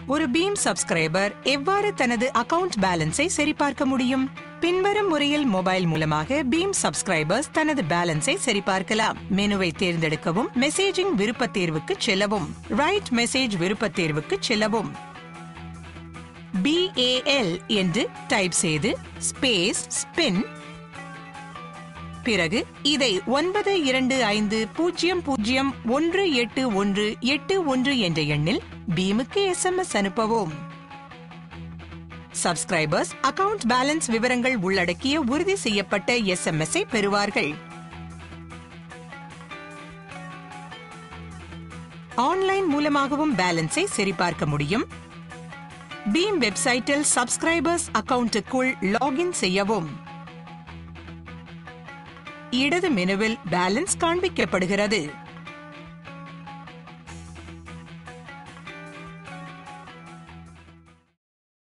ஒரு beam subscriber எவ்வாறு தனது அக்கவுண்ட் பேலன்ஸை சரிபார்க்க முடியும் பின்வரும் முறையில் மொபைல் மூலமாக பீம் சப்ஸ்கிரைபர்ஸ் தனது பேலன்ஸை சரிபார்க்கலாம் மெனுவை தேர்ந்தெடுக்கவும் மெசேஜிங் விருப்பத் தேர்வுக்கு செல்லவும் ரைட் மெசேஜ் விருப்பத் தேர்வுக்கு செல்லவும் பிஏஎல் என்று டைப் செய்து ஸ்பேஸ் ஸ்பின் பிறகு இதை ஒன்பது இரண்டு ஐந்து பூஜ்ஜியம் பூஜ்ஜியம் ஒன்று எட்டு ஒன்று எட்டு ஒன்று என்ற எண்ணில் பீமுக்கு எஸ்எம்எஸ் அனுப்பவும் சப்ஸ்கிரைபர்ஸ் அக்கவுண்ட் பேலன்ஸ் விவரங்கள் உள்ளடக்கிய உறுதி செய்யப்பட்ட எஸ்எம்எஸ் ஐ பெறுவார்கள் ஆன்லைன் மூலமாகவும் பேலன்ஸை சரிபார்க்க முடியும் பீம் வெப்சைட்டில் சப்ஸ்கிரைபர்ஸ் அக்கவுண்டுக்குள் லாகின் செய்யவும் இடது மெனுவில் பேலன்ஸ் காண்பிக்கப்படுகிறது